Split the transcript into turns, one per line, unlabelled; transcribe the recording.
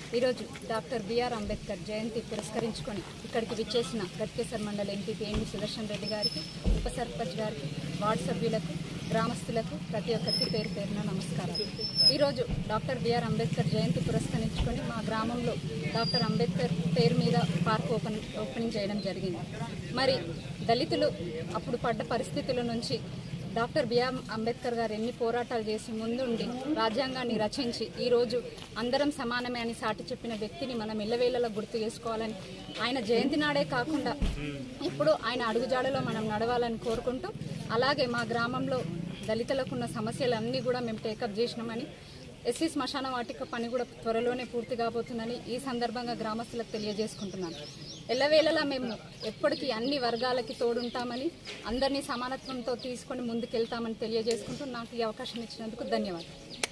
ఈరోజు doctor BR Ambedkar జయంతి పురస్కరించుకొని ఇక్కడికి విచ్చేసిన గట్కేసర్ మండలి ఎంపీ పేండి సుదర్శన్ రెడ్డి గారికి ఉప సర్పంచ్ గారికి వార్డు సభ్యులకు గ్రామస్తులకు ప్రతి ఒక్కరికి పేరు పేరున నమస్కారాలు ఈరోజు డాక్టర్ బిఆర్ అంబేద్కర్ జయంతి పురస్కరించుకొని మా గ్రామంలో డాక్టర్ అంబేద్కర్ పేరు మీద పార్క్ ఓపెన్ ఓపెనింగ్ చేయడం జరిగింది మరి దళితులు అప్పుడు పడ్డ పరిస్థితుల నుంచి డాక్టర్ బిఆర్ అంబేద్కర్ గారు ఎన్ని పోరాటాలు చేసి ముందుండి రాజ్యాంగాన్ని రచించి ఈరోజు అందరం సమానమే అని సాటి చెప్పిన వ్యక్తిని మనం ఇళ్ళవేళలో గుర్తు చేసుకోవాలని ఆయన జయంతి నాడే కాకుండా ఇప్పుడు ఆయన అడుగుజాడలో మనం నడవాలని కోరుకుంటూ అలాగే మా గ్రామంలో దళితులకు ఉన్న సమస్యలన్నీ కూడా మేము టేకప్ చేసినామని ఎస్సీ శ్మశాన వాటిక పని కూడా త్వరలోనే పూర్తి కాబోతుందని ఈ సందర్భంగా గ్రామస్తులకు తెలియజేసుకుంటున్నాను ఎల్లవేళలా మేము ఎప్పటికీ అన్ని వర్గాలకి తోడుంటామని అందరినీ సమానత్వంతో తీసుకొని ముందుకెళ్తామని తెలియజేసుకుంటూ నాకు ఈ అవకాశం ఇచ్చినందుకు ధన్యవాదాలు